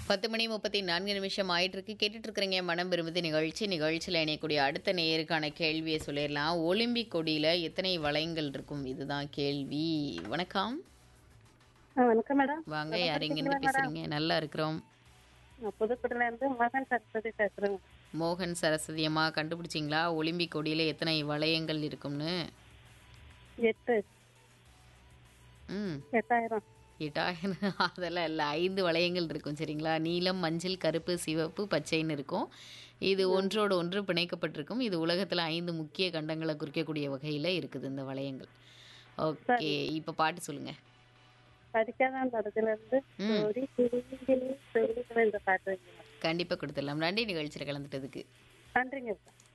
பத்து மணி முப்பத்தி நான்கு நிமிஷம் ஆயிட்டு இருக்கு கேட்டுட்டு இருக்கிறீங்க மனம் விரும்புது நிகழ்ச்சி நிகழ்ச்சியில் இணையக்கூடிய அடுத்த நேயருக்கான கேள்வியை சொல்லிடலாம் ஒலிம்பிக் கொடியில எத்தனை வளையங்கள் இருக்கும் இதுதான் கேள்வி வணக்கம் ஆ, வணக்கம் மேடம் வாங்க யார் எங்கேருந்து பேசுறீங்க நல்லா இருக்கிறோம் நான் புதுக்கோட்டையில இருந்து மகன் சரஸ்வதி பேசுறேன் மோகன் சரஸ்வதி அம்மா கண்டுபிடிச்சிங்களா ஒலிம்பிக் கொடியில எத்தனை வளையங்கள் இருக்கும்னு எட்டு ம் எட்டாயிரம் எட்டாயிரம் அதெல்லாம் இல்லை ஐந்து வளையங்கள் இருக்கும் சரிங்களா நீலம் மஞ்சள் கருப்பு சிவப்பு பச்சைன்னு இருக்கும் இது ஒன்றோடு ஒன்று பிணைக்கப்பட்டிருக்கும் இது உலகத்தில் ஐந்து முக்கிய கண்டங்களை குறிக்கக்கூடிய வகையில் இருக்குது இந்த வளையங்கள் ஓகே இப்போ பாட்டு சொல்லுங்க படிக்காத அந்த இடத்துல இருந்து ம். ஓடி குருவிகளே, சொல்லுங்களேன் இந்த பாட்டு வைங்க. கண்டிப்பாக கொடுத்துடலாம் நன்றி நிகழ்ச்சியில் கலந்துட்டதுக்கு நன்றிங்க